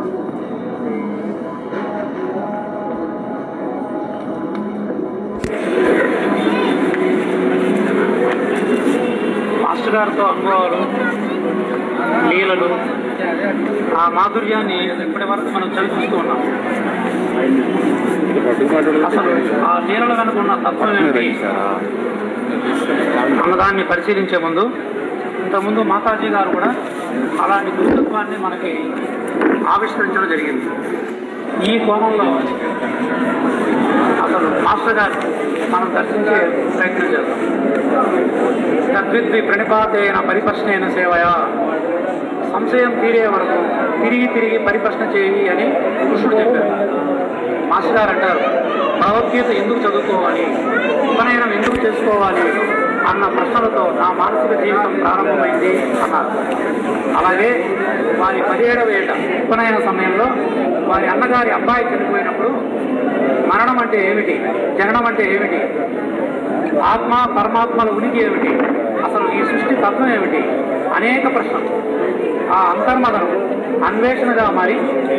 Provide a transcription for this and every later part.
Master గారితో అనుభవాలు లీలలు ఆ మాధుర్యాన్ని ఇప్పటి వరకు మనం చదివిస్తూ ఉన్నాం అసలు ఆ లీలల వెనుక ఉన్న తత్వం ఏమిటి అన్నదాన్ని పరిశీలించే ముందు ఇంతకుముందు మాతాజీ గారు కూడా అలాంటి గురుతత్వాన్ని మనకి ఆవిష్కరించడం జరిగింది ఈ కోణంలో అసలు మాస్టర్ గారు మనం దర్శించే ప్రయత్నం చేద్దాం తద్విద్వి ప్రణిపాతైన పరిపశ్నైన సేవయా సంశయం తీరే వరకు తిరిగి తిరిగి పరిపశ్న చేయి అని కృష్ణుడు చెప్పారు మాస్టర్ గారు అంటారు భగవద్గీత ఎందుకు చదువుకోవాలి ఉపనయనం ఎందుకు చేసుకోవాలి అన్న ప్రశ్నలతో నా మానసిక జీవితం ప్రారంభమైంది అన్నారు అలాగే వారి పదిహేడవ ఏట ఉపనయన సమయంలో వారి అన్నగారి అబ్బాయి చనిపోయినప్పుడు మరణం అంటే ఏమిటి జననం అంటే ఏమిటి ఆత్మ పరమాత్మల ఉనికి ఏమిటి అసలు ఈ సృష్టి తత్వం ఏమిటి అనేక ప్రశ్నలు ఆ అంతర్మదనం అన్వేషణగా మారి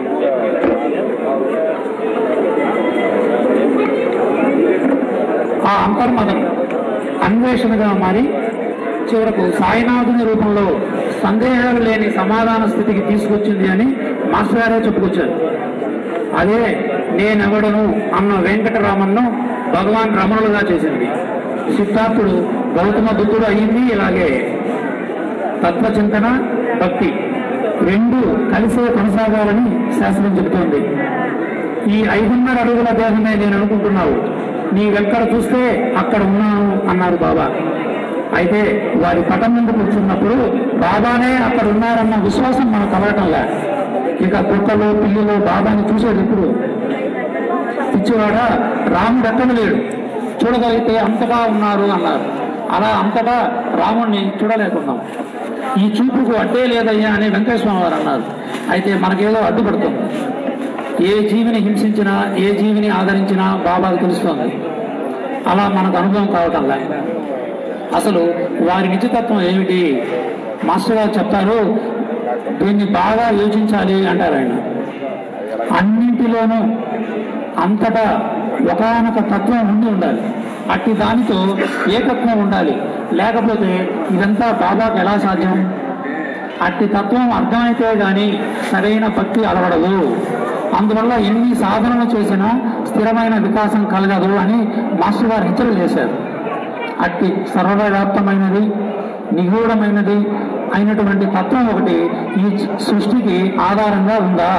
ఆ అంతర్మదనం అన్వేషణగా మారి చివరకు సాయినాథుని రూపంలో సందేహాలు లేని సమాధాన స్థితికి తీసుకొచ్చింది అని మాస్టర్ గారే చెప్పుకొచ్చారు అదే నేనెవడను అన్న వెంకటరామన్ను భగవాన్ రమణులుగా చేసింది సిద్ధార్థుడు గౌతమ బుద్ధుడు అయింది ఇలాగే తత్వచింతన భక్తి రెండు కలిసే కొనసాగాలని శాస్త్రం చెబుతోంది ఈ ఐదున్నర అడుగుల దేహమే నేను అనుకుంటున్నావు నీవెక్కడ చూస్తే అక్కడ ఉన్నాను అన్నారు బాబా అయితే వారి పటం ముందు కూర్చున్నప్పుడు బాబానే అక్కడ ఉన్నారన్న విశ్వాసం మనకు కలగటంలే ఇక కుక్కలు పిల్లులు బాబాని చూసేది ఇప్పుడు పిచ్చివాడ రాముడు ఎక్కడ లేడు చూడగలిగితే అంతటా ఉన్నారు అన్నారు అలా అంతటా రాముడిని చూడలేకున్నాం ఈ చూపుకు అడ్డే లేదయ్యా అని వెంకటేశ్వర వారు అన్నారు అయితే మనకేదో అడ్డుపడుతుంది ఏ జీవిని హింసించినా ఏ జీవిని ఆదరించినా బాబాకు తెలుస్తోంది అలా మనకు అనుభవం కావటంలే అసలు వారి నిజతత్వం ఏమిటి మాస్టర్ గారు చెప్తారు దీన్ని బాగా యోచించాలి అంటారు ఆయన అన్నింటిలోనూ అంతటా ఒకనొక తత్వం ఉండి ఉండాలి అట్టి దానితో ఏకత్వం ఉండాలి లేకపోతే ఇదంతా బాబాకు ఎలా సాధ్యం అట్టి తత్వం అర్థమైతే గాని సరైన భక్తి అలవడదు అందువల్ల ఎన్ని సాధనలు చేసినా స్థిరమైన వికాసం కలగదు అని మాస్టర్ గారు హెచ్చరిక చేశారు అట్టి సర్వవ్యాప్తమైనది నిగూఢమైనది అయినటువంటి తత్వం ఒకటి ఈ సృష్టికి ఆధారంగా ఉందా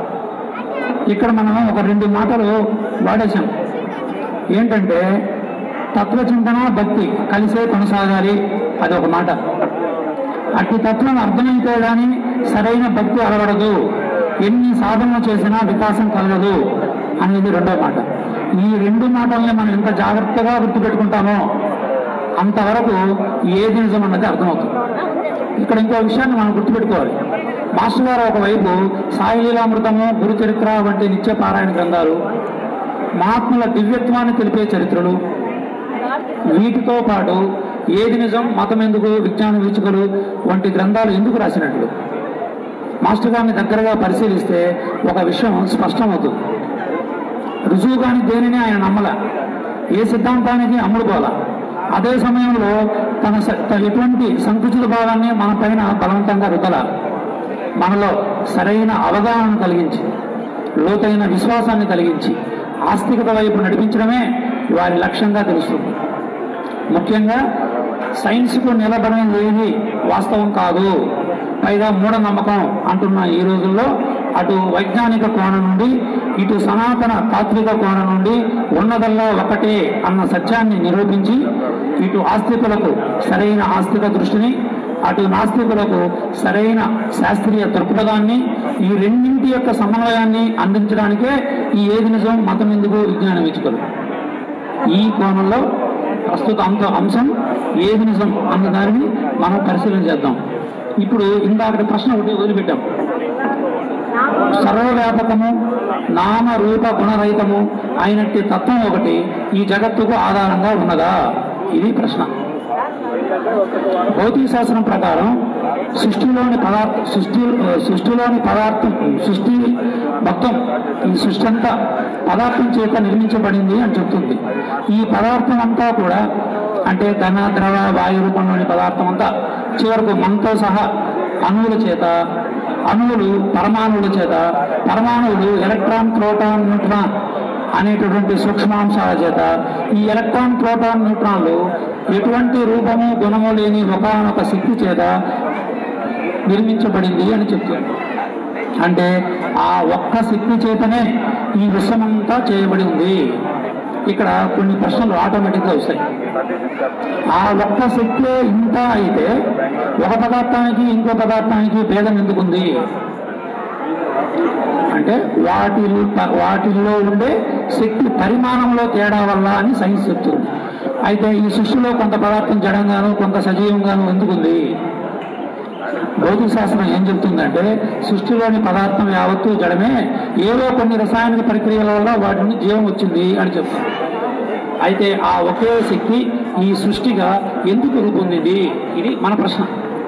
ఇక్కడ మనం ఒక రెండు మాటలు వాడేశాం ఏంటంటే తత్వచింతన భక్తి కలిసే కొనసాగాలి అది ఒక మాట అట్టి తత్వం అర్థమైతే గాని సరైన భక్తి అలవడదు ఎన్ని సాధనలు చేసినా వికాసం కలగదు అనేది రెండో మాట ఈ రెండు మాటల్ని మనం ఎంత జాగ్రత్తగా గుర్తుపెట్టుకుంటామో అంతవరకు ఏది నిజం అన్నది అర్థమవుతుంది ఇక్కడ ఇంకో విషయాన్ని మనం గుర్తుపెట్టుకోవాలి మాస్టర్ గారు ఒకవైపు సాయిలీలామృతము గురు చరిత్ర వంటి నిత్య పారాయణ గ్రంథాలు మహాత్ముల దివ్యత్వాన్ని తెలిపే చరిత్రలు వీటితో పాటు ఏది నిజం మతం ఎందుకు విజ్ఞాన వీచుకలు వంటి గ్రంథాలు ఎందుకు రాసినట్లు మాస్టర్ గారిని దగ్గరగా పరిశీలిస్తే ఒక విషయం స్పష్టమవుతుంది రుజువు కాని దేనిని ఆయన నమ్మల ఏ సిద్ధాంతానికి అమ్ముడు పోల అదే సమయంలో తన స- తన ఎటువంటి సంకుచిత భావాన్ని మన పైన బలవంతంగా రుద్దల మనలో సరైన అవగాహన కలిగించి లోతైన విశ్వాసాన్ని కలిగించి ఆస్తికత వైపు నడిపించడమే వారి లక్ష్యంగా తెలుస్తుంది ముఖ్యంగా సైన్స్కు నిలబడినది ఏది వాస్తవం కాదు పైగా మూఢనమ్మకం అంటున్న ఈ రోజుల్లో అటు వైజ్ఞానిక కోణం నుండి ఇటు సనాతన తాత్విక కోణం నుండి ఉన్నదల్లా ఒకటే అన్న సత్యాన్ని నిరూపించి ఇటు ఆస్తికులకు సరైన ఆస్తిక దృష్టిని అటు నాస్తికులకు సరైన శాస్త్రీయ దృక్పథాన్ని ఈ రెండింటి యొక్క సమన్వయాన్ని అందించడానికే ఈ ఏది నిజం మతం ఎందుకు విజ్ఞానం ఇచ్చుకోరు ఈ కోణంలో ప్రస్తుత అంశ అంశం ఏది నిజం అన్న దానిని మనం పరిశీలన చేద్దాం ఇప్పుడు ఇందాక ప్రశ్న ఒకటి వదిలిపెట్టాం సర్వవ్యాపకము నామ రూప గుణరహితము అయినట్టి తత్వం ఒకటి ఈ జగత్తుకు ఆధారంగా ఉన్నదా ఇది ప్రశ్న భౌతిక శాస్త్రం ప్రకారం సృష్టిలోని పదార్థ సృష్టి సృష్టిలోని పదార్థం సృష్టి మొత్తం ఈ సృష్టి అంతా పదార్థం చేత నిర్మించబడింది అని చెప్తుంది ఈ పదార్థం అంతా కూడా అంటే ఘన ద్రవ వాయు రూపంలోని పదార్థం అంతా చివరకు మనతో సహా అణువుల చేత అణువులు పరమాణువుల చేత పరమాణువులు ఎలక్ట్రాన్ ప్రోటాన్ న్యూట్రాన్ అనేటటువంటి సూక్ష్మాంశాల చేత ఈ ఎలక్ట్రాన్ ప్రోటాన్ న్యూట్రాన్లు ఎటువంటి రూపము గుణము లేని ఒకనొక శక్తి చేత నిర్మించబడింది అని చెప్తుంది అంటే ఆ ఒక్క శక్తి చేతనే ఈ విశ్వమంతా చేయబడి ఉంది ఇక్కడ కొన్ని ప్రశ్నలు ఆటోమేటిక్గా వస్తాయి ఆ ఒక్క శక్తి ఇంత అయితే ఒక పదార్థానికి ఇంకో పదార్థానికి భేదం ఎందుకుంది అంటే వాటి వాటిల్లో ఉండే శక్తి పరిమాణంలో తేడా వల్ల అని సైన్స్ చెప్తుంది అయితే ఈ సృష్టిలో కొంత పదార్థం జడంగాను కొంత సజీవంగాను ఎందుకుంది భౌతిక శాస్త్రం ఏం చెప్తుందంటే సృష్టిలోని పదార్థం యావత్తు జడమే ఏదో కొన్ని రసాయనిక ప్రక్రియల వల్ల వాటిని జీవం వచ్చింది అని చెప్తుంది అయితే ఆ ఒకే శక్తి ఈ సృష్టిగా ఎందుకు రూపొందింది ఇది మన ప్రశ్న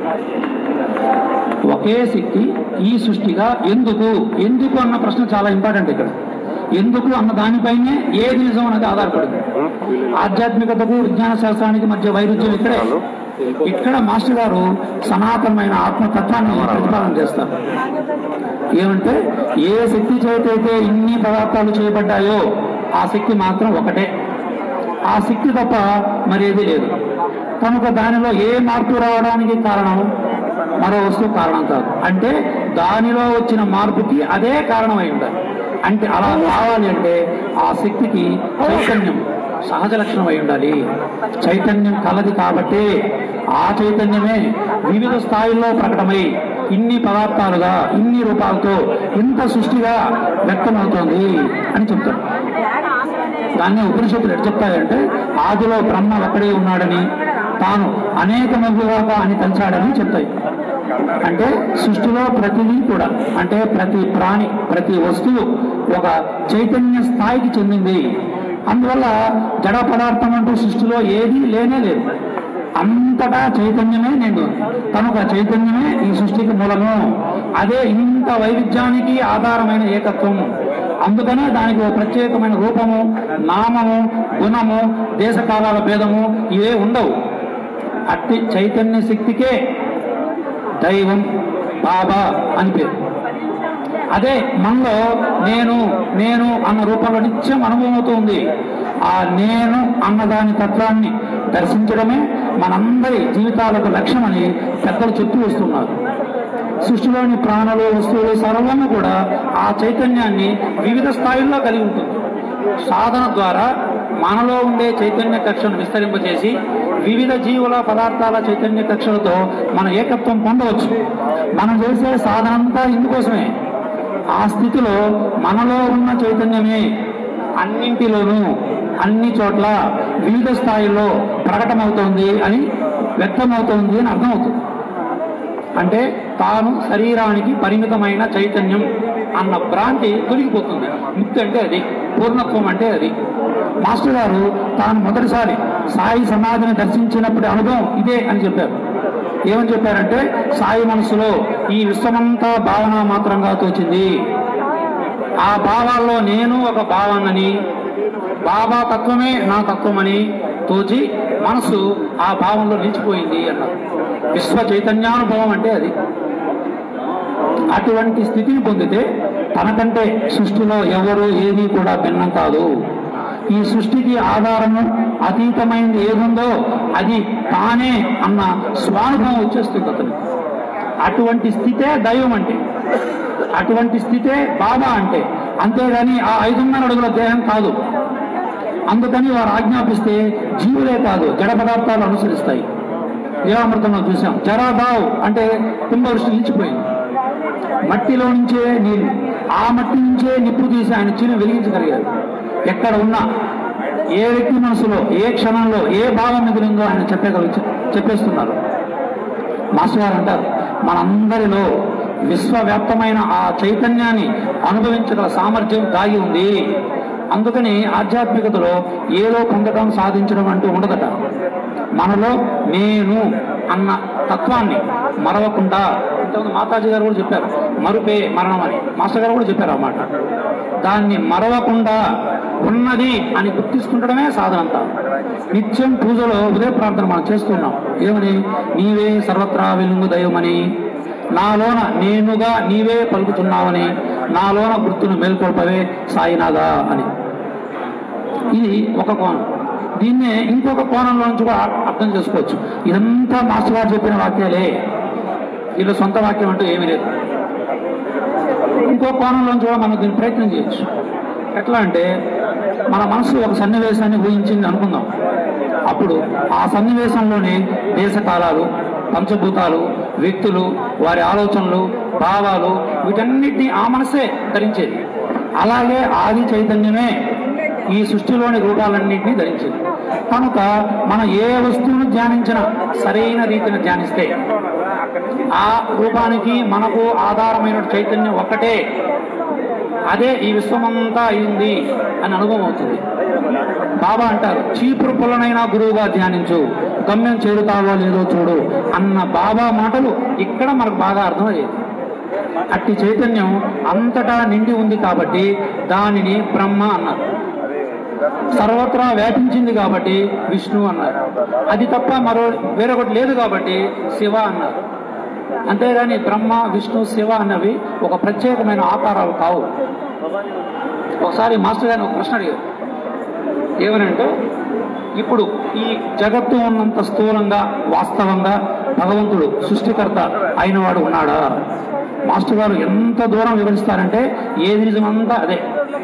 ఒకే శక్తి ఈ సృష్టిగా ఎందుకు ఎందుకు అన్న ప్రశ్న చాలా ఇంపార్టెంట్ ఇక్కడ ఎందుకు అన్న దానిపైనే ఏది నిజం అనేది ఆధారపడింది ఆధ్యాత్మికతకు విజ్ఞాన శాస్త్రానికి మధ్య వైరుధ్యం ఇక్కడే ఇక్కడ మాస్టర్ గారు సనాతనమైన ఆత్మతత్వాన్ని ప్రతిపాదన చేస్తారు ఏమంటే ఏ శక్తి చేతైతే ఇన్ని పదార్థాలు చేయబడ్డాయో ఆ శక్తి మాత్రం ఒకటే ఆ శక్తి తప్ప మరేది లేదు కనుక దానిలో ఏ మార్పు రావడానికి కారణం మరో వస్తువు కారణం కాదు అంటే దానిలో వచ్చిన మార్పుకి అదే కారణమై ఉండాలి అంటే అలా కావాలి అంటే ఆ శక్తికి చైతన్యం సహజ లక్షణం అయి ఉండాలి చైతన్యం కలది కాబట్టి ఆ చైతన్యమే వివిధ స్థాయిల్లో ప్రకటమై ఇన్ని పదార్థాలుగా ఇన్ని రూపాలతో ఇంత సృష్టిగా వ్యక్తమవుతోంది అని చెప్తారు దాన్ని ఉపనిషత్తులు ఎట్లా చెప్తాయంటే ఆదిలో బ్రహ్మ ఒక్కడే ఉన్నాడని తాను అనేక మగుగాక అని తలిచాడని చెప్తాయి అంటే సృష్టిలో ప్రతిదీ కూడా అంటే ప్రతి ప్రాణి ప్రతి వస్తువు ఒక చైతన్య స్థాయికి చెందింది అందువల్ల జడ పదార్థం అంటూ సృష్టిలో ఏదీ లేనే లేదు అంతటా చైతన్యమే నేను కనుక చైతన్యమే ఈ సృష్టికి మూలము అదే ఇంత వైవిధ్యానికి ఆధారమైన ఏకత్వం అందుకనే దానికి ఒక ప్రత్యేకమైన రూపము నామము గుణము దేశకాలాల భేదము ఇవే ఉండవు అట్టి చైతన్య శక్తికే దైవం బాబా అని పేరు అదే మనలో నేను నేను అన్న రూపంలో నిత్యం అనుభవం అవుతుంది ఆ నేను అన్న దాని తత్వాన్ని దర్శించడమే మనందరి జీవితాలకు లక్ష్యమని పెద్దలు చెప్తూ వస్తున్నారు సృష్టిలోని ప్రాణులు వస్తువులు సర్వము కూడా ఆ చైతన్యాన్ని వివిధ స్థాయిల్లో కలిగి ఉంటుంది సాధన ద్వారా మనలో ఉండే చైతన్య కక్షను విస్తరింపచేసి వివిధ జీవుల పదార్థాల చైతన్య కక్షలతో మన ఏకత్వం పొందవచ్చు మనం చేసే సాధన అంతా ఇందుకోసమే ఆ స్థితిలో మనలో ఉన్న చైతన్యమే అన్నింటిలోనూ అన్ని చోట్ల వివిధ స్థాయిల్లో ప్రకటమవుతోంది అని వ్యక్తమవుతోంది అని అర్థమవుతుంది అంటే తాను శరీరానికి పరిమితమైన చైతన్యం అన్న భ్రాంతి తొలగిపోతుంది ముక్తి అంటే అది పూర్ణత్వం అంటే అది మాస్టర్ గారు తాను మొదటిసారి సాయి సమాధిని దర్శించినప్పటి అనుభవం ఇదే అని చెప్పారు ఏమని చెప్పారంటే సాయి మనసులో ఈ విశ్వమంతా భావన మాత్రంగా తోచింది ఆ భావాల్లో నేను ఒక భావాన్నని బాబా తత్వమే నా తత్వమని తోచి మనసు ఆ భావంలో నిలిచిపోయింది అన్నారు విశ్వ చైతన్యానుభవం అంటే అది అటువంటి స్థితిని పొందితే తనకంటే సృష్టిలో ఎవరు ఏది కూడా భిన్నం కాదు ఈ సృష్టికి ఆధారము అతీతమైనది ఏదుందో అది తానే అన్న స్వానుభవం వచ్చేస్తుంది అతను అటువంటి స్థితే దైవం అంటే అటువంటి స్థితే బాబా అంటే అంతేగాని ఆ ఐదున్నర అడుగుల దేహం కాదు అందుకని వారు ఆజ్ఞాపిస్తే జీవులే కాదు జడ పదార్థాలు అనుసరిస్తాయి దేవామృతంలో చూసాం జరాదావ్ అంటే కుంభవృష్టి నిలిచిపోయింది మట్టిలో నుంచే నీళ్లు ఆ మట్టి నుంచే నిప్పు తీసి ఆయన చిన్న వెలిగించగలిగారు ఎక్కడ ఉన్నా ఏ వ్యక్తి మనసులో ఏ క్షణంలో ఏ భావం మిగిలిందో ఆయన చెప్పగలి చెప్పేస్తున్నారు మాస్టర్ గారు అంటారు మనందరిలో విశ్వవ్యాప్తమైన ఆ చైతన్యాన్ని అనుభవించగల సామర్థ్యం దాగి ఉంది అందుకని ఆధ్యాత్మికతలో ఏదో పొందడం సాధించడం అంటూ ఉండదట మనలో నేను అన్న తత్వాన్ని మరవకుండా ఇంతకుముందు మాతాజీ గారు కూడా చెప్పారు మరుపే మరణం అని మాస్టర్ గారు కూడా చెప్పారు అన్నమాట దాన్ని మరవకుండా ఉన్నది అని గుర్తిస్తుండడమే సాధన అంతా నిత్యం పూజలో ఉదయ ప్రార్థన మనం చేస్తున్నాం ఏమని నీవే సర్వత్రా వెలుగు దైవమని నాలోన నేనుగా నీవే పలుకుతున్నావని నాలోన గుర్తును మేల్కొల్పవే సాయినాథా అని ఇది ఒక కోణం దీన్నే ఇంకొక కోణంలో నుంచి కూడా అర్థం చేసుకోవచ్చు ఇదంతా మాస్టర్ గారు చెప్పిన వాక్యాలే వీళ్ళ సొంత వాక్యం అంటూ ఏమీ లేదు ఇంకో కోణంలో నుంచి కూడా మనం దీన్ని ప్రయత్నం చేయొచ్చు ఎట్లా అంటే మన మనసు ఒక సన్నివేశాన్ని ఊహించింది అనుకుందాం అప్పుడు ఆ సన్నివేశంలోని దేశకాలాలు పంచభూతాలు వ్యక్తులు వారి ఆలోచనలు భావాలు వీటన్నిటిని ఆ మనసే ధరించేది అలాగే ఆది చైతన్యమే ఈ సృష్టిలోని రూపాలన్నింటినీ ధరించింది కనుక మనం ఏ వస్తువును ధ్యానించినా సరైన రీతిని ధ్యానిస్తే ఆ రూపానికి మనకు ఆధారమైన చైతన్యం ఒక్కటే అదే ఈ విశ్వమంతా అయింది అని అనుభవం అవుతుంది బాబా అంటారు చీపురు పుల్లనైనా గురువుగా ధ్యానించు గమ్యం చేరుతావో లేదో చూడు అన్న బాబా మాటలు ఇక్కడ మనకు బాగా అర్థమయ్యేది అట్టి చైతన్యం అంతటా నిండి ఉంది కాబట్టి దానిని బ్రహ్మ అన్నారు సర్వత్రా వ్యాపించింది కాబట్టి విష్ణు అన్నారు అది తప్ప మరో వేరొకటి లేదు కాబట్టి శివ అన్నారు అంతేగాని బ్రహ్మ విష్ణు శివ అన్నవి ఒక ప్రత్యేకమైన ఆకారాలు కావు ఒకసారి మాస్టర్ గారిని ఒక ప్రశ్న అడిగారు ఏమనంటే ఇప్పుడు ఈ జగత్తు ఉన్నంత స్థూలంగా వాస్తవంగా భగవంతుడు సృష్టికర్త అయిన వాడు ఉన్నాడా మాస్టర్ గారు ఎంత దూరం వివరిస్తారంటే ఏది నిజమంతా అదే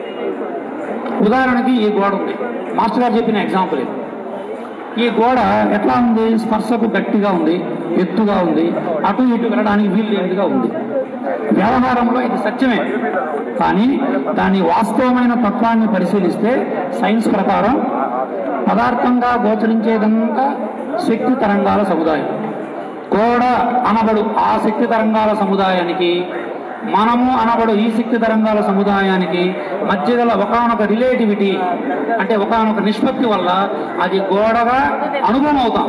ఉదాహరణకి ఈ గోడ ఉంది మాస్టర్ గారు చెప్పిన ఎగ్జాంపుల్ ఇది ఈ గోడ ఎట్లా ఉంది స్పర్శకు గట్టిగా ఉంది ఎత్తుగా ఉంది అటు ఇటు వెళ్ళడానికి వీలు లేనిదిగా ఉంది వ్యవహారంలో ఇది సత్యమే కానీ దాని వాస్తవమైన తత్వాన్ని పరిశీలిస్తే సైన్స్ ప్రకారం పదార్థంగా గోచరించేదంతా శక్తి తరంగాల సముదాయం గోడ అనబడు ఆ శక్తి తరంగాల సముదాయానికి మనము అనబడు ఈ శక్తి తరంగాల సముదాయానికి మధ్య గల ఒకనొక రిలేటివిటీ అంటే ఒకనొక నిష్పత్తి వల్ల అది గోడగా అనుభవం అవుతాం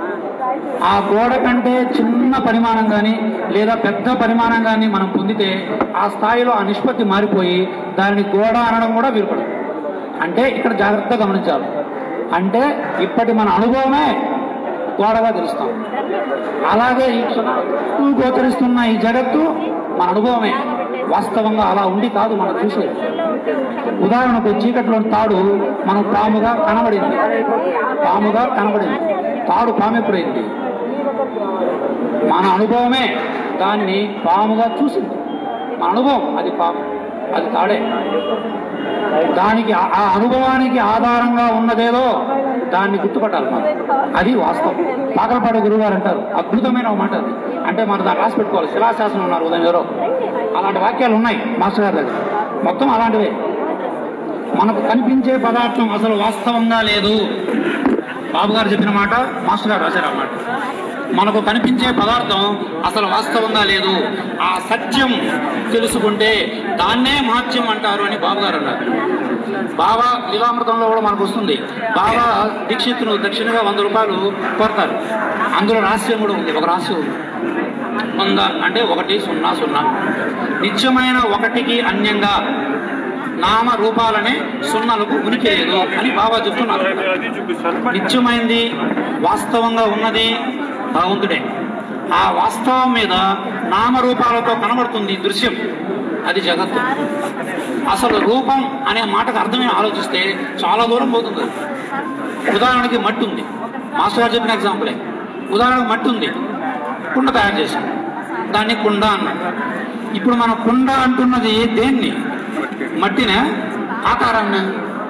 ఆ గోడ కంటే చిన్న పరిమాణం కానీ లేదా పెద్ద పరిమాణం కానీ మనం పొందితే ఆ స్థాయిలో ఆ నిష్పత్తి మారిపోయి దానిని గోడ అనడం కూడా వీలుపడదు అంటే ఇక్కడ జాగ్రత్తగా గమనించాలి అంటే ఇప్పటి మన అనుభవమే గోడగా తెలుస్తాం అలాగే ఈ క్షణాలు గోచరిస్తున్న ఈ జగత్తు మన అనుభవమే వాస్తవంగా అలా ఉండి కాదు మనం చూసేది ఉదాహరణకు చీకట్లో తాడు మనం పాముగా కనబడింది పాముగా కనబడింది తాడు పాము ఎప్పుడైంది మన అనుభవమే దాన్ని పాముగా చూసింది మన అనుభవం అది పాము అది తాడే దానికి ఆ- ఆ అనుభవానికి ఆధారంగా ఉన్నదేదో దాన్ని గుర్తుపట్టాలి మనం అది వాస్తవం పాకలపాడు గురువు గారు అంటారు అద్భుతమైన ఒక మాట అది అంటే మనం దాన్ని రాసి పెట్టుకోవాలి శిలాశాసనం ఉన్నారు ఉదయం ఎవరో అలాంటి వాక్యాలు ఉన్నాయి మాస్టర్ గారి దగ్గర మొత్తం అలాంటివే మనకు కనిపించే పదార్థం అసలు వాస్తవంగా లేదు బాబు గారు చెప్పిన మాట మాస్టర్ గారు రాశారు అన్నమాట మనకు కనిపించే పదార్థం అసలు వాస్తవంగా లేదు ఆ సత్యం తెలుసుకుంటే దాన్నే మహత్యం అంటారు అని బాబు గారు అన్నారు బాబా లీలామృతంలో కూడా మనకు వస్తుంది బాబా దీక్షితులు దక్షిణగా వంద రూపాయలు కోరతారు అందులో రహస్యం కూడా ఉంది ఒక రహస్యం ఉంది వంద అంటే ఒకటి సున్నా సున్నా నిత్యమైన ఒకటికి అన్యంగా నామ రూపాలనే సున్నలకు ఉనికి లేదు అని బాబా చెప్తున్నారు నిత్యమైంది వాస్తవంగా ఉన్నది భగవంతుడే ఆ వాస్తవం మీద నామరూపాలతో కనబడుతుంది ఈ దృశ్యం అది జగత్తు అసలు రూపం అనే మాటకు అర్థమే ఆలోచిస్తే చాలా దూరం పోతుంది అది. ఉదాహరణకి మట్టి ఉంది మాస్టర్ గారు చెప్పిన ఎగ్జాంపులే ఉదాహరణకు మట్టి ఉంది కుండ తయారు చేశాం దాన్ని కుండ అన్నాం ఇప్పుడు మన కుండ అంటున్నది దేన్ని మట్టినే ఆకారాన్ని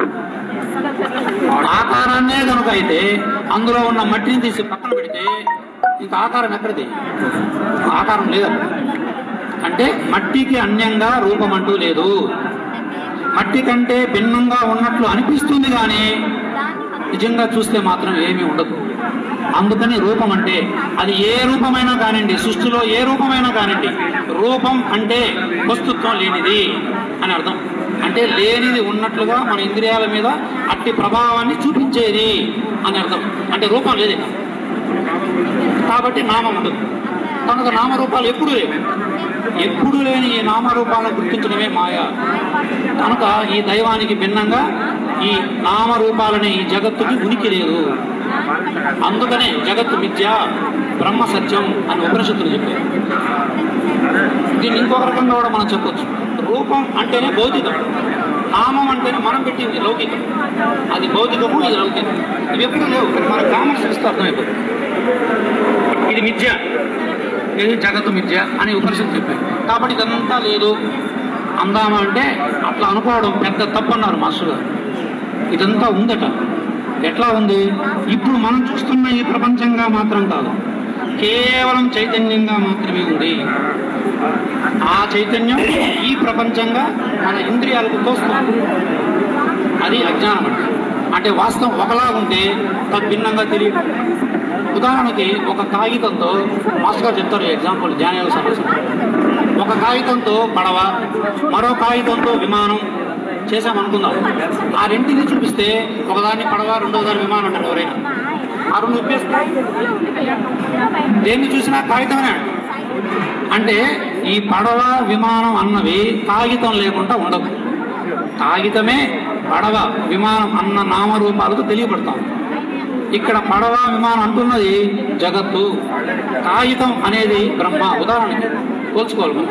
ఆకారాన్నే కనుక అయితే అందులో ఉన్న మట్టిని తీసి పక్కన పెడితే ఇంకా ఆకారం ఎక్కడిది ఆకారం లేదు అక్కడ. అంటే మట్టికి అన్యంగా రూపం అంటూ లేదు మట్టి కంటే భిన్నంగా ఉన్నట్లు అనిపిస్తుంది కానీ నిజంగా చూస్తే మాత్రం ఏమీ ఉండదు అందుకని రూపం అంటే అది ఏ రూపమైనా కానివ్వండి సృష్టిలో ఏ రూపమైనా కానివ్వండి రూపం అంటే వస్తుత్వం లేనిది అని అర్థం అంటే లేనిది ఉన్నట్లుగా మన ఇంద్రియాల మీద అట్టి ప్రభావాన్ని చూపించేది అని అర్థం అంటే రూపం లేదు కాబట్టి నామం ఉంటుంది కనుక నామరూపాలు ఎప్పుడు లేవు ఎప్పుడు లేని ఈ నామరూపాలను గుర్తించడమే మాయ కనుక ఈ దైవానికి భిన్నంగా ఈ నామరూపాలనే ఈ జగత్తుకి ఉనికి లేదు అందుకనే జగత్తు మిథ్య బ్రహ్మ సత్యం అని ఉపనిషత్తులు చెప్పారు దీన్ని ఇంకొక రకంగా కూడా మనం చెప్పొచ్చు రూపం అంటేనే భౌతికం నామం అంటేనే మనం పెట్టింది లౌకికం అది భౌతికము ఇది లౌకికం ఇవి ఎప్పుడు లేవు మన కామర్స్ ఇస్తే అర్థమైపోతుంది ఇది మిథ్య ఇది జగత్తు మిథ్య అని ఉపనిషత్తు చెప్పాయి కాబట్టి ఇదంతా లేదు అందామా అంటే అట్లా అనుకోవడం పెద్ద తప్పు అన్నారు మాస్టర్ గారు ఇదంతా ఉందట ఎట్లా ఉంది ఇప్పుడు మనం చూస్తున్న ఈ ప్రపంచంగా మాత్రం కాదు కేవలం చైతన్యంగా మాత్రమే ఉంది ఆ చైతన్యం ఈ ప్రపంచంగా మన ఇంద్రియాలకు తోస్తుంది అది అజ్ఞానం అంటే అంటే వాస్తవం ఒకలా ఉంటే తద్భిన్నంగా తెలియదు ఉదాహరణకి ఒక కాగితంతో మాస్టర్ గారు చెప్తారు ఎగ్జాంపుల్ జాన్యువల్ సమస్య ఒక కాగితంతో పడవ మరో కాగితంతో విమానం చేసామనుకుందాం ఆ రెంటిని చూపిస్తే ఒకదాన్ని పడవ రెండో దాని విమానం అంటారు ఎవరైనా ఆ రెండు చూపిస్తే దేన్ని చూసినా కాగితమే అంటారు. అంటే ఈ పడవ విమానం అన్నవి కాగితం లేకుండా ఉండదు కాగితమే పడవ విమానం అన్న నామరూపాలకు తెలియబడతాం ఇక్కడ పడవ విమానం అంటున్నది జగత్తు కాగితం అనేది బ్రహ్మ ఉదాహరణకి పోల్చుకోవాలి మనం.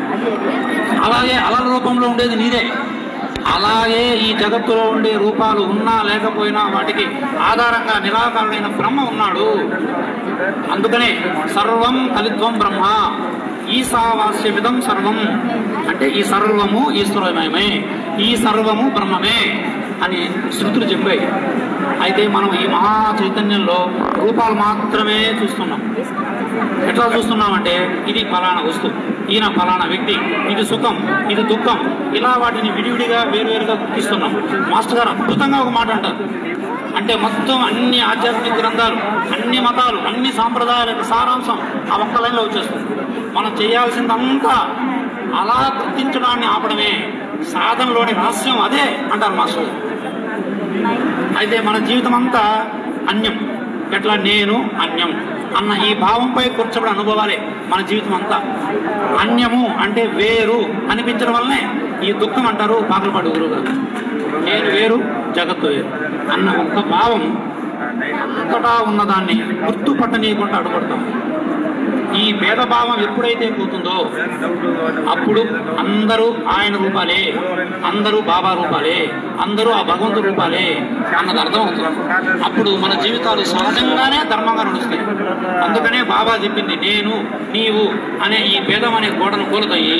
అలాగే అలల రూపంలో ఉండేది నీరే అలాగే ఈ జగత్తులో ఉండే రూపాలు ఉన్నా లేకపోయినా వాటికి ఆధారంగా నిరాకారుడైన బ్రహ్మ ఉన్నాడు అందుకనే సర్వం కలిత్వం బ్రహ్మ ఈశావాస్యమిదం సర్వం అంటే ఈ సర్వము ఈశ్వరమయమే ఈ సర్వము బ్రహ్మమే అని శృతులు చెప్పాయి అయితే మనం ఈ మహా చైతన్యంలో రూపాలు మాత్రమే చూస్తున్నాం ఎట్లా చూస్తున్నామంటే ఇది ఫలానా వస్తువు ఈయన ఫలానా వ్యక్తి ఇది సుఖం ఇది దుఃఖం ఇలా వాటిని విడివిడిగా వేరువేరుగా గుర్తిస్తున్నాం మాస్టర్ గారు అద్భుతంగా ఒక మాట అంటారు అంటే మొత్తం అన్ని ఆధ్యాత్మిక గ్రంథాలు అన్ని మతాలు అన్ని సాంప్రదాయాల యొక్క సారాంశం ఆ ఒక్క లైన్లో వచ్చేస్తుంది మనం చేయాల్సిందంతా అలా గుర్తించడాన్ని ఆపడమే సాధనలోని రహస్యం అదే అంటారు మాస్టర్ గారు అయితే మన జీవితం అంతా అన్యం ఎట్లా నేను అన్యం అన్న ఈ భావంపై కూర్చోబడి అనుభవాలే మన జీవితం అంతా అన్యము అంటే వేరు అనిపించడం వల్లనే ఈ దుఃఖం అంటారు పాకలపాటి గురువు గారు నేను వేరు జగత్తు వేరు అన్న ఒక్క భావం అంతటా ఉన్నదాన్ని గుర్తుపట్టనీయకుండా అడ్డుపడతాం ఈ భేదభావం ఎప్పుడైతే పోతుందో అప్పుడు అందరూ ఆయన రూపాలే అందరూ బాబా రూపాలే అందరూ ఆ భగవంతుడు రూపాలే అన్నది అర్థం అవుతుంది అప్పుడు మన జీవితాలు సహజంగానే ధర్మంగా నడుస్తాయి అందుకనే బాబా చెప్పింది నేను నీవు అనే ఈ భేదం అనే గోడను కూలతాయి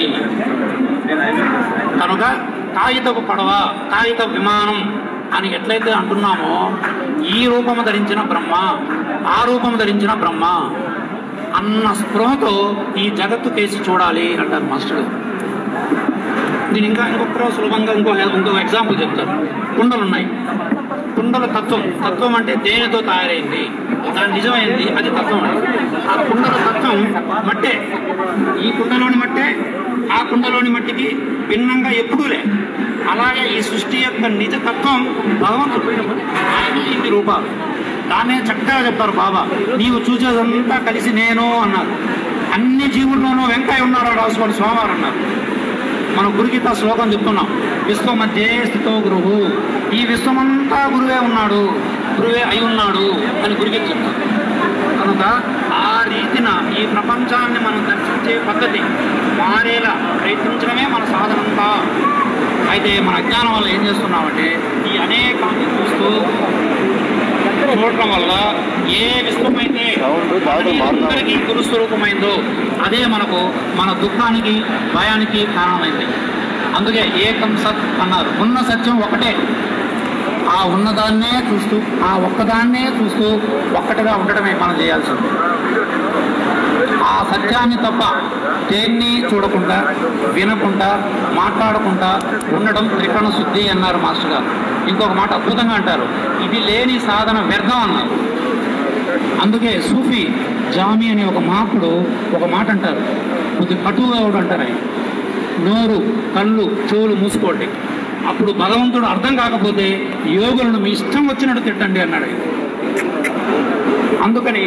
కనుక కాగితపు పడవ కాగిత విమానం అని ఎట్లయితే అంటున్నామో ఈ రూపము ధరించిన బ్రహ్మ ఆ రూపము ధరించిన బ్రహ్మ అన్న స్పృహతో ఈ జగత్తు కేసి చూడాలి అంటారు మాస్టర్ గారు. దీని ఇంకా ఇంకొక సులభంగా ఇంకో ఇంకో ఎగ్జాంపుల్ చెప్తారు కుండలు ఉన్నాయి కుండల తత్వం తత్వం అంటే దేనితో తయారైంది దాని నిజమైంది అది తత్వం అండి ఆ కుండల తత్వం మట్టే ఈ కుండలోని మట్టే ఆ కుండలోని మట్టికి భిన్నంగా ఎప్పుడూ లే అలాగే ఈ సృష్టి యొక్క నిజ తత్వం భగవంతుడు ఆయన ఇన్ని రూపాలు దాన్నే చక్కగా చెప్తారు బాబా నీవు చూసేదంతా కలిసి నేను అన్నారు అన్ని జీవుల్లోనూ వెంకయ్య ఉన్నాడు రాసుకోండి స్వామివారు అన్నారు మనం గురుగీత శ్లోకం చెప్తున్నాం విశ్వ మధ్యే స్థితో గురువు ఈ విశ్వమంతా గురువే ఉన్నాడు గురువే అయి ఉన్నాడు అని గురుగీత చెప్తారు కనుక ఆ రీతిన ఈ ప్రపంచాన్ని మనం దర్శించే పద్ధతి మారేలా ప్రయత్నించడమే మన సాధనంతా అయితే మన అజ్ఞానం వల్ల ఏం చేస్తున్నామంటే ఈ అనేకాన్ని చూస్తూ చూడటం వల్ల ఏ విశ్వమైతే అందరికీ గురుస్వరూపమైందో అదే మనకు మన దుఃఖానికి భయానికి కారణమైంది అందుకే ఏకం సత్ అన్నారు ఉన్న సత్యం ఒకటే ఆ ఉన్నదాన్నే చూస్తూ ఆ ఒక్కదాన్నే చూస్తూ ఒక్కటిగా ఉండడమే మనం చేయాల్సింది ఆ సత్యాన్ని తప్ప దేన్ని చూడకుండా వినకుండా మాట్లాడకుండా ఉండడం త్రికరణ శుద్ధి అన్నారు మాస్టర్ గారు ఇంకొక మాట అద్భుతంగా అంటారు ఇది లేని సాధన వ్యర్థం అన్నారు అందుకే సూఫీ జామి అనే ఒక మహాత్ముడు ఒక మాట అంటారు కొద్ది కటువుగా కూడా అంటారు ఆయన నోరు కళ్ళు చెవులు మూసుకోండి అప్పుడు భగవంతుడు అర్థం కాకపోతే యోగులను మీ ఇష్టం వచ్చినట్టు తిట్టండి అన్నాడు ఆయన. అందుకని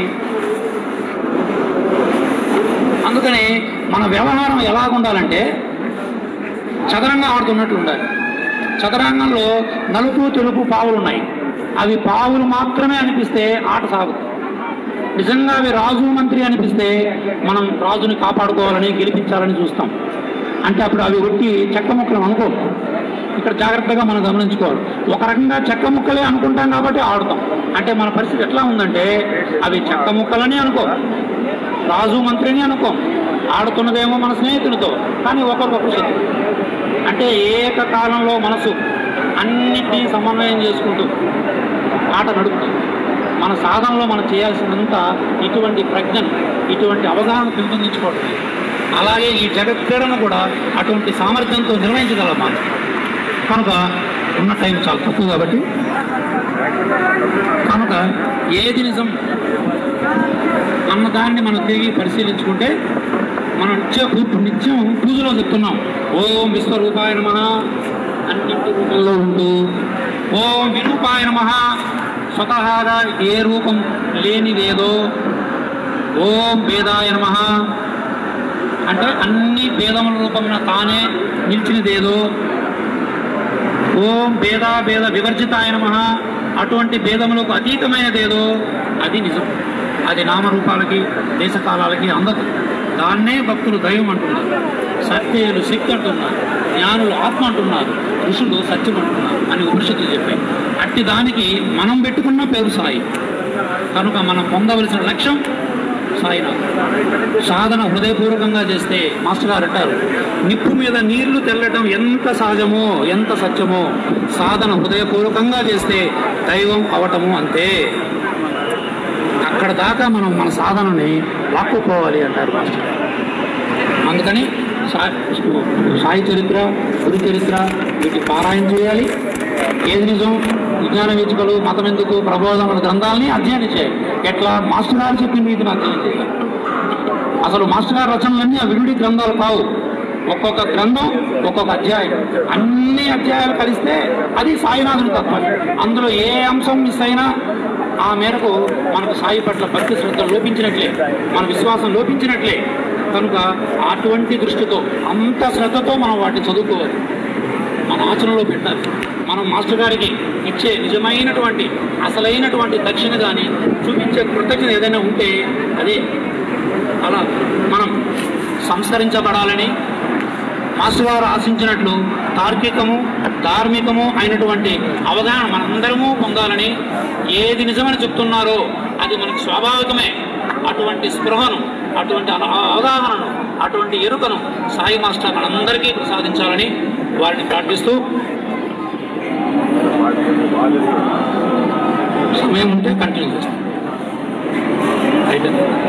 అందుకని మన వ్యవహారం ఎలాగ ఉండాలంటే చదరంగా ఆడుతున్నట్లు ఉండాలి చదరంగంలో నలుపు తెలుపు పావులు ఉన్నాయి అవి పావులు మాత్రమే అనిపిస్తే ఆట సాగుతుంది నిజంగా అవి రాజు మంత్రి అనిపిస్తే మనం రాజుని కాపాడుకోవాలని గెలిపించాలని చూస్తాం అంటే అప్పుడు అవి ఒట్టి చెక్క ముక్కలు అనుకో ఇక్కడ జాగ్రత్తగా మనం గమనించుకోవాలి ఒక రకంగా చెక్క ముక్కలే అనుకుంటాం కాబట్టి ఆడుతాం అంటే మన పరిస్థితి ఎట్లా ఉందంటే అవి చెక్క ముక్కలని అనుకో రాజు మంత్రిని అనుకో ఆడుతున్నదేమో మన స్నేహితులతో కానీ ఒకరికొకరు శత్రువు అంటే ఏకకాలంలో మనసు అన్నిటినీ సమన్వయం చేసుకుంటూ ఆట నడుపుతుంది మన సాధనలో మనం చేయాల్సినంత ఇటువంటి ప్రజ్ఞను ఇటువంటి అవగాహన పెంపొందించుకోవడం అలాగే ఈ జగత్ క్రీడను కూడా అటువంటి సామర్థ్యంతో నిర్వహించగలం మనం కనుక ఉన్న టైం చాలా తక్కువ కాబట్టి కనుక ఏది నిజం అన్నదాన్ని మనం తిరిగి పరిశీలించుకుంటే మనం నిత్య ఇప్పుడు నిత్యం పూజలో చెప్తున్నాం ఓం విశ్వరూపాయ నమ అన్నింటి రూపంలో ఉంటూ ఓం విరూపాయ నమ స్వతహాగా ఏ రూపం లేనిదేదో ఓం వేదాయ నమ అంటే అన్ని భేదముల రూపమున తానే నిలిచినదేదో ఓం భేద భేద వివర్జితాయ నమ అటువంటి భేదములకు అతీతమైనదేదో అది నిజం అది నామరూపాలకి దేశకాలాలకి అందదు దాన్నే భక్తులు దైవం అంటున్నారు సత్యులు శక్తి అంటున్నారు జ్ఞానులు ఆత్మ అంటున్నారు ఋషులు సత్యం అంటున్నారు అని ఉపనిషత్తులు చెప్పాయి అట్టి దానికి మనం పెట్టుకున్న పేరు సాయి కనుక మనం పొందవలసిన లక్ష్యం సాయినాథ్ సాధన హృదయపూర్వకంగా చేస్తే మాస్టర్ గారు అంటారు నిప్పు మీద నీళ్లు తెల్లటం ఎంత సహజమో ఎంత సత్యమో సాధన హృదయపూర్వకంగా చేస్తే దైవం అవటము అంతే అక్కడ దాకా మనం మన సాధనని లాక్కుపోవాలి అంటారు మాస్టర్ గారు. అందుకని సా- సాయి చరిత్ర గురు చరిత్ర వీటి పారాయణ చేయాలి ఏది నిజం విజ్ఞాన వీచికలు మతం ఎందుకు ప్రబోధముల గ్రంథాలని అధ్యయనం చేయాలి ఎట్లా మాస్టర్ గారు చెప్పిన వీటిని అధ్యయనం చేయాలి అసలు మాస్టర్ గారి రచనలన్నీ ఆ విరుడి గ్రంథాలు కావు ఒక్కొక్క గ్రంథం ఒక్కొక్క అధ్యాయం అన్ని అధ్యాయాలు కలిస్తే అది సాయినాథుని తత్వం అందులో ఏ అంశం మిస్ అయినా ఆ మేరకు మనకు సాయి పట్ల భక్తి శ్రద్ధ లోపించినట్లే మన విశ్వాసం లోపించినట్లే కనుక అటువంటి దృష్టితో అంత శ్రద్ధతో మనం వాటిని చదువుకోవాలి మన ఆచరణలో పెట్టాలి మనం మాస్టర్ గారికి ఇచ్చే నిజమైనటువంటి అసలైనటువంటి దక్షిణ కానీ చూపించే కృతజ్ఞత ఏదైనా ఉంటే అదే అలా మనం సంస్కరించబడాలని మాస్టర్ గారు ఆశించినట్లు తార్కికము ధార్మికము అయినటువంటి అవగాహన మనందరము పొందాలని ఏది నిజమని చెప్తున్నారో అది మనకు స్వాభావికమే అటువంటి స్పృహను అటువంటి అల- అవగాహనను అటువంటి ఎరుకను సాయి మాస్టర్ మనందరికీ ప్రసాదించాలని వారిని ప్రార్థిస్తూ సమయం ఉంటే కంటిన్యూ చేస్తాం అయిపోయింది